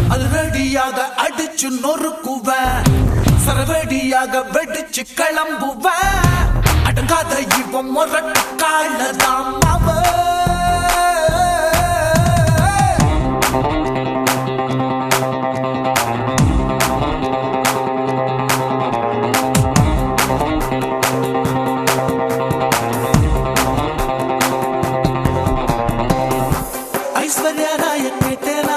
அது ரெடியாக அடிச்சு நொறுக்குவேன் சரவெடியாக வெடிச்சு கிளம்புவேன் அடங்காத இவன் முரட்டு காலதான் அவன் ஐஸ்வர்யா ராய கேட்டேனா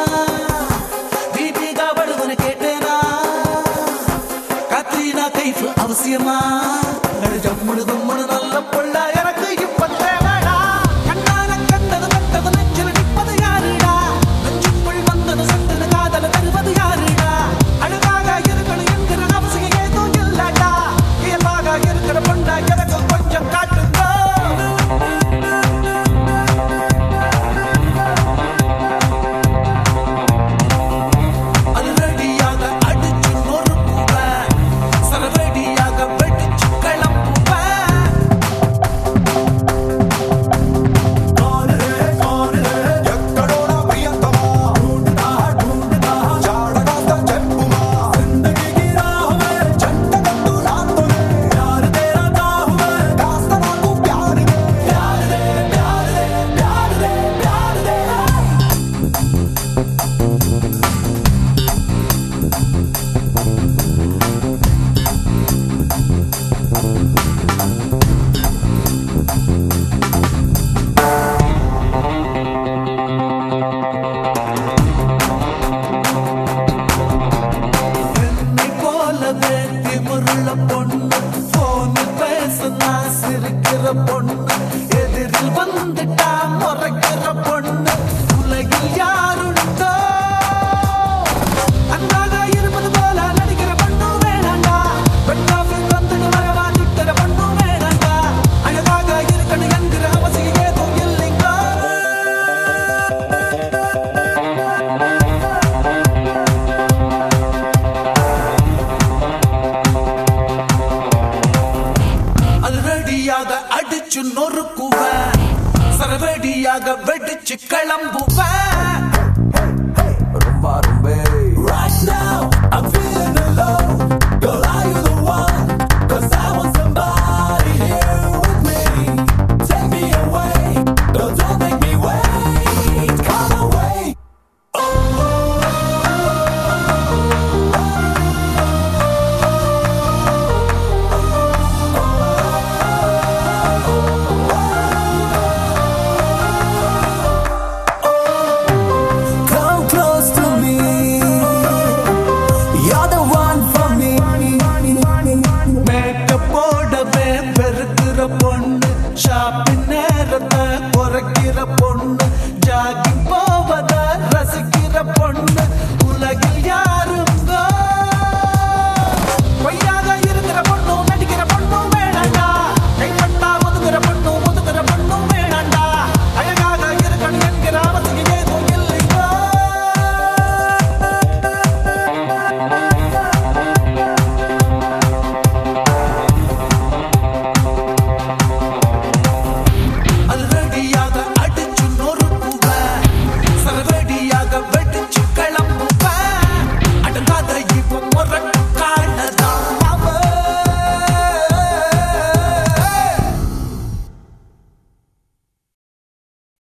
தீபிகா படுகொன கேட்டேனா கத்ரீனா கைஃப் அவசியமா அட ஜம்முடு கும்முடு நல்ல புள்ள எனக்கு இப்ப தேவைடா கண்ணால கண்டது கண்டது நெஞ்சில் நிற்பது யாருடா நெஞ்சுக்குள் வந்தது சட்டது காதல தருவது யாருடா அழகாக இருக்கணும் என்கிற அவசியம் ஏதும் இல்லடா இயல்பாக இருக்கிற பொண்ணா எனக்கு கொஞ்சம் காட்டுங்க அது ரெடியாக அடிச்சு நொறுக்குவேன் சரவெடியாக வெடிச்சு கிளம்புவேன் ఎక్కడోడా ప్రియతమా ఢూంఢుదా ఢూంఢుదా చాడగాస్త చెప్పుమా జిందగీకి రాహువే జంటగట్టు నాతోనే ప్యార్ తేరా తాహువే కాస్త నాకు ప్యార్ దే ప్యార్ దే ప్యార్ దే ప్యార్ దే ప్యార్ దే என்னை போலவே திமிருள்ள பொண்ணு போன் பேச நான் சிரிக்கிற பொண்ணு எதிரில் வந்துட்டா முறைக்கிற பொண்ணு உலகில் யாருண்டோ அன்பாக இருப்பது போல நடிக்கிற பொண்ணு வேணாண்டா பெண்ணாவில் வந்துட்டு வரவா நிற்கிற பொண்ணு வேணாண்டா அழகாக இருக்கணும் என்கிற அவசியம் ஏதும் இல்லைங்களா அது ரெடியாக அடிச்சு நொறுக்குவேன் சரவெடியாக வெடிச்சு கிளம்புவேன்